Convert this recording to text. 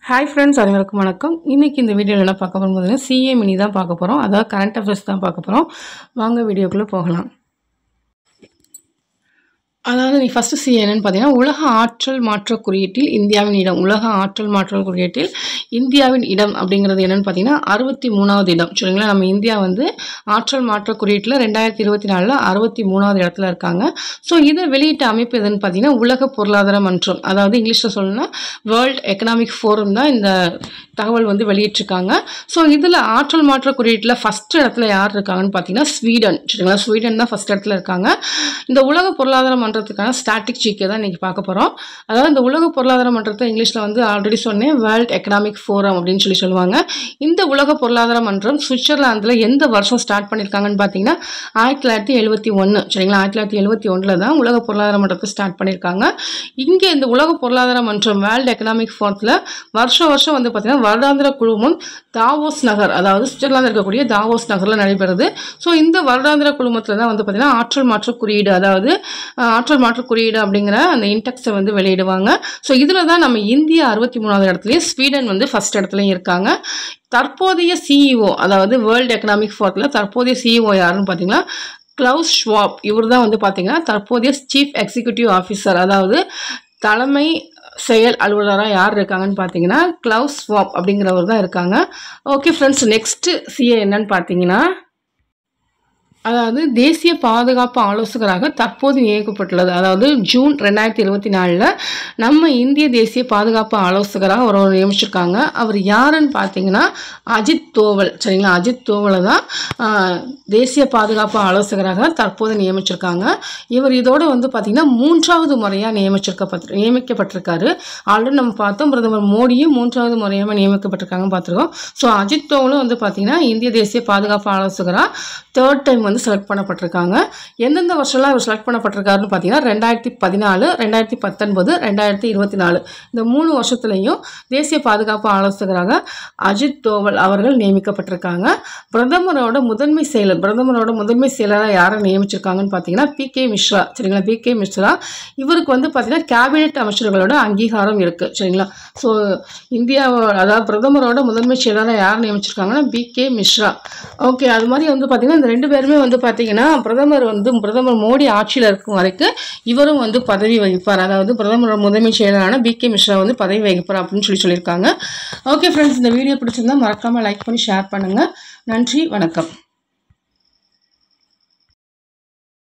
hi friends அனைவருக்கும் வணக்கம் இன்றைக்கி இந்த வீடியோவில் என்ன பார்க்க போகிறோம் பார்த்தீங்கன்னா சிஏ மினி தான் பார்க்க போகிறோம் அதாவது கரண்ட் அஃபேர்ஸ் தான் பார்க்க போகிறோம் வாங்க வீடியோக்குள்ளே போகலாம் அதாவது நீ ஃபஸ்ட்டு சி என்னன்னு பார்த்தீங்கன்னா உலக ஆற்றல் மாற்ற குறியீட்டில் இந்தியாவின் இடம் உலக ஆற்றல் மாற்றல் குறியீட்டில் இந்தியாவின் இடம் அப்படிங்கிறது என்னன்னு பார்த்தீங்கன்னா அறுபத்தி மூணாவது இடம் சரிங்களா நம்ம இந்தியா வந்து ஆற்றல் மாற்ற குறியீட்டில் ரெண்டாயிரத்தி இருபத்தி நாலில் அறுபத்தி மூணாவது இடத்துல இருக்காங்க ஸோ இதை வெளியிட்ட அமைப்பு எதுன்னு பார்த்தீங்கன்னா உலக பொருளாதார மன்றம் அதாவது இங்கிலீஷில் சொல்லணும்னா வேர்ல்ட் எக்கனாமிக் ஃபோரம் தான் இந்த தகவல் வந்து வெளியிட்டிருக்காங்க ஸோ இதில் ஆற்றல் மாற்ற குறியீட்டில் ஃபஸ்ட் இடத்துல யார் இருக்காங்கன்னு பார்த்தீங்கன்னா ஸ்வீடன் சரிங்களா ஸ்வீடன் தான் ஃபஸ்ட் இடத்துல இருக்காங்க இந்த உலக பொருளாதார மன்றத்துக்கான ஸ்டாட்டிக் ஜிகே தான் இன்றைக்கி பார்க்க போகிறோம் அதாவது இந்த உலக பொருளாதார மன்றத்தை இங்கிலீஷில் வந்து ஆல்ரெடி சொன்னேன் வேர்ல்ட் எக்கனாமிக் ஃபோரம் அப்படின்னு சொல்லி சொல்லுவாங்க இந்த உலக பொருளாதார மன்றம் சுவிட்சர்லாந்தில் எந்த வருஷம் ஸ்டார்ட் பண்ணியிருக்காங்கன்னு பார்த்தீங்கன்னா ஆயிரத்தி தொள்ளாயிரத்தி எழுபத்தி ஒன்று சரிங்களா ஆயிரத்தி தொள்ளாயிரத்தி எழுபத்தி ஒன்றில் தான் உலக பொருளாதார மன்றத்தை ஸ்டார்ட் பண்ணியிருக்காங்க இங்கே இந்த உலக பொருளாதார மன்றம் வேர்ல்டு எக்கனாமிக் ஃபோரத்தில் வருஷம் வருஷம் வந்து பார்த்திங்கன்னா வருடாந்திர குழுமம் தாவோஸ் நகர் அதாவது சுவிட்சர்லாந்து இருக்கக்கூடிய தாவோஸ் நகரில் நடைபெறுது ஸோ இந்த வருடாந்திர குழுமத்தில் தான் வந்து பார்த்திங்கன்னா ஆற்றல் மாற்ற குறியீடு அதாவது அஹ், ஆற்றல் மாற்ற குறியீடு அப்படிங்கிற அந்த இன்டெக்ஸை வந்து வெளியிடுவாங்க ஸோ இதில் தான் நம்ம இந்தியா அறுபத்தி மூணாவது இடத்துலையும் ஸ்வீடன் வந்து ஃபஸ்ட் இடத்துலையும் இருக்காங்க தற்போதைய சிஇஓ அதாவது வேர்ல்டு எக்கனாமிக் ஃபோரத்தில் தற்போதைய சிஇஓ யாருன்னு பார்த்தீங்கன்னா கிளவுஸ் ஷ்வாப் இவர் தான் வந்து பார்த்தீங்கன்னா தற்போதைய சீஃப் எக்ஸிக்யூட்டிவ் ஆஃபீஸர் அதாவது தலைமை செயல் அலுவலராக யார் இருக்காங்கன்னு பார்த்தீங்கன்னா கிளவுஸ் ஸ்வாப் அப்படிங்கிறவர் தான் இருக்காங்க ஓகே ஃப்ரெண்ட்ஸ் நெக்ஸ்ட்டு சிஏ என்னன்னு பார்த்தீங்கன்னா அதாவது தேசிய பாதுகாப்பு ஆலோசகராக தற்போது நியமிக்கப்பட்டுள்ளது அதாவது ஜூன் ரெண்டாயிரத்தி இருபத்தி நாலில் நம்ம இந்திய தேசிய பாதுகாப்பு ஆலோசகராக ஒருவர் நியமிச்சிருக்காங்க அவர் யாருன்னு பார்த்தீங்கன்னா அஜித் தோவல் சரிங்களா அஜித் தோவலை தான் ஆஹ், தேசிய பாதுகாப்பு ஆலோசகராக தற்போது நியமிச்சிருக்காங்க இவர் இதோட வந்து பார்த்திங்கன்னா மூன்றாவது முறையாக நியமிச்சிருக்கப்பட்டு நியமிக்கப்பட்டிருக்காரு ஆல்ரெடி நம்ம பார்த்தோம் பிரதமர் மோடியும் மூன்றாவது முறையாக நியமிக்கப்பட்டிருக்காங்க பார்த்துருக்கோம் ஸோ அஜித் தோவலும் வந்து பார்த்திங்கன்னா இந்திய தேசிய பாதுகாப்பு ஆலோசகராக தேர்ட் டைம் வந்து செலக்ட் பண்ணப்பட்டிருக்காங்க எந்தெந்த வருஷம்லாம் இவர் செலக்ட் பண்ணப்பட்டிருக்காருன்னு பார்த்தீங்கன்னா ரெண்டாயிரத்தி பதினாலு ரெண்டாயிரத்தி பத்தொன்பது ரெண்டாயிரத்தி இருபத்தி நாலு இந்த மூணு வருஷத்துலையும் தேசிய பாதுகாப்பு ஆலோசகராக அஜித் தோவல் அவர்கள் நியமிக்கப்பட்டிருக்காங்க பிரதமரோட முதன்மை செயலர் பிரதமரோட முதன்மை செயலராக யாரை நியமிச்சிருக்காங்கன்னு பார்த்தீங்கன்னா பி கே மிஸ்ரா சரிங்களா பி கே மிஸ்ரா இவருக்கு வந்து பார்த்தீங்கன்னா கேபினெட் அமைச்சர்களோட அங்கீகாரம் இருக்குது சரிங்களா ஸோ இந்தியாவோட அதாவது பிரதமரோட முதன்மை செயலராக யார் நியமிச்சிருக்காங்கன்னா பி கே மிஸ்ரா ஓகே அது மாதிரி வந்து பார்த்தீங்கன்னா இந்த ரெண்டு பேருமே வந்து பார்த்தீங்கன்னா பிரதமர் வந்து பிரதமர் மோடி ஆட்சியில் இருக்கும் வரைக்கும் இவரும் வந்து பதவி வகிப்பார் அதாவது பிரதமரோட முதன்மை செயலரான பி கே மிஸ்ரா வந்து பதவி வகிப்பார் அப்படின்னு சொல்லி சொல்லியிருக்காங்க ஓகே ஃப்ரெண்ட்ஸ் இந்த வீடியோ பிடிச்சிருந்தா மறக்காமல் லைக் பண்ணி ஷேர் பண்ணுங்கள் நன்றி வணக்கம்